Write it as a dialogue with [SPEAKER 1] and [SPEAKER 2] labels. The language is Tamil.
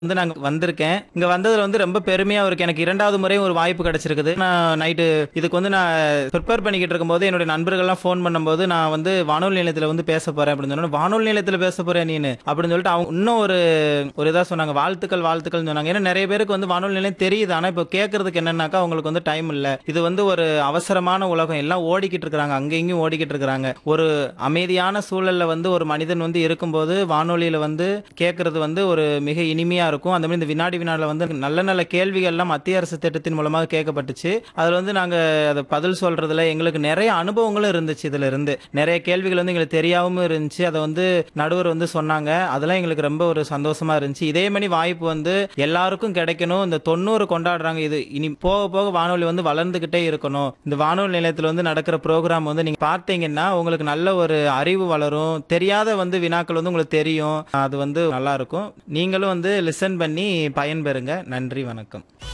[SPEAKER 1] வந்து நாங்க வந்திருக்கேன் இங்க வந்ததுல வந்து ரொம்ப பெருமையா இருக்கு எனக்கு இரண்டாவது முறை ஒரு வாய்ப்பு கிடைச்சிருக்குது நான் நைட்டு இதுக்கு வந்து நான் ப்ரிப்பேர் பண்ணிக்கிட்டு இருக்கும்போது என்னுடைய நண்பர்கள்லாம் ஃபோன் பண்ணும்போது நான் வந்து வானொலி நிலையத்துல வந்து பேச போறேன் அப்படின்னு சொன்னோம் வானொலி நிலையத்துல பேச போறேன் நீனு அப்படின்னு சொல்லிட்டு அவங்க இன்னும் ஒரு ஒரு இதா சொன்னாங்க வாழ்த்துக்கள் வாழ்த்துக்கள் சொன்னாங்க ஏன்னா நிறைய பேருக்கு வந்து வானொலி நிலையம் தெரியுது ஆனா இப்போ கேட்கறதுக்கு என்னன்னாக்கா அவங்களுக்கு வந்து டைம் இல்ல இது வந்து ஒரு அவசரமான உலகம் எல்லாம் ஓடிக்கிட்டு இருக்காங்க அங்க இங்கேயும் ஓடிக்கிட்டு இருக்காங்க ஒரு அமைதியான சூழல்ல வந்து ஒரு மனிதன் வந்து இருக்கும்போது வானொலியில வந்து கேட்கறது வந்து ஒரு மிக இனிமையா இருக்கும் அந்த மாதிரி இந்த வினாடி வினாடில வந்து நல்ல நல்ல கேள்விகள் எல்லாம் மத்திய அரசு திட்டத்தின் மூலமாக கேட்கப்பட்டுச்சு அதுல வந்து நாங்க அதை பதில் சொல்றதுல எங்களுக்கு நிறைய அனுபவங்களும் இருந்துச்சு இதுல இருந்து நிறைய கேள்விகள் வந்து எங்களுக்கு தெரியாம இருந்துச்சு அதை வந்து நடுவர் வந்து சொன்னாங்க அதெல்லாம் எங்களுக்கு ரொம்ப ஒரு சந்தோஷமா இருந்துச்சு இதே மாதிரி வாய்ப்பு வந்து எல்லாருக்கும் கிடைக்கணும் இந்த தொண்ணூறு கொண்டாடுறாங்க இது இனி போக போக வானொலி வந்து வளர்ந்துகிட்டே இருக்கணும் இந்த வானொலி நிலையத்துல வந்து நடக்கிற ப்ரோக்ராம் வந்து நீங்க பார்த்தீங்கன்னா உங்களுக்கு நல்ல ஒரு அறிவு வளரும் தெரியாத வந்து வினாக்கள் வந்து உங்களுக்கு தெரியும் அது வந்து நல்லா இருக்கும் நீங்களும் வந்து லிசன் பண்ணி பயன்பெறுங்க நன்றி வணக்கம்